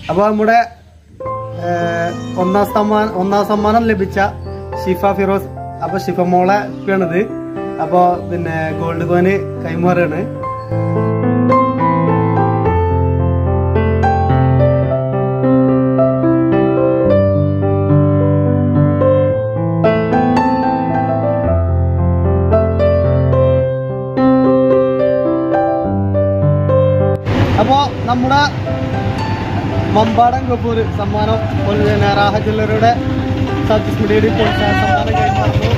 അപ്പൊ നമ്മുടെ ഏഹ്, ഒന്നാം സമ്മാനം ഒന്നാം സമ്മാനം ലഭിച്ച ഷിഫ ഫിറോസ് അപ്പൊ ഷിഫ മോളെ ഒക്കെയാണിത് അപ്പൊ പിന്നെ ഗോൾഡ് കോയിന് കൈമാറുകയാണ് അപ്പോ നമ്മുടെ മമ്പാടൻ കപൂർ സമ്മാനം ഒരു പിന്നെ റാഹ ജ്വല്ലറിയുടെ സതീഷ് മിഡിയുടെ പ്രോത്സാഹന സമ്മാനം കൈമാറുന്നു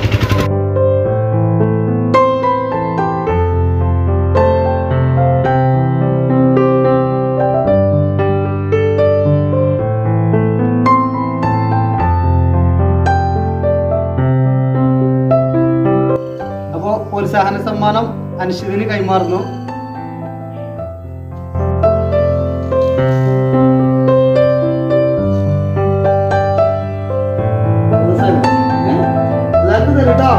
അപ്പോ പ്രോത്സാഹന സമ്മാനം അൻഷിദിന് കൈമാറുന്നു എല്ലാവർക്കും തരും കേട്ടോ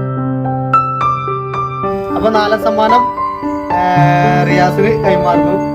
അപ്പൊ നാലാം സമ്മാനം ആ, റിയാസിന് കൈമാറുന്നു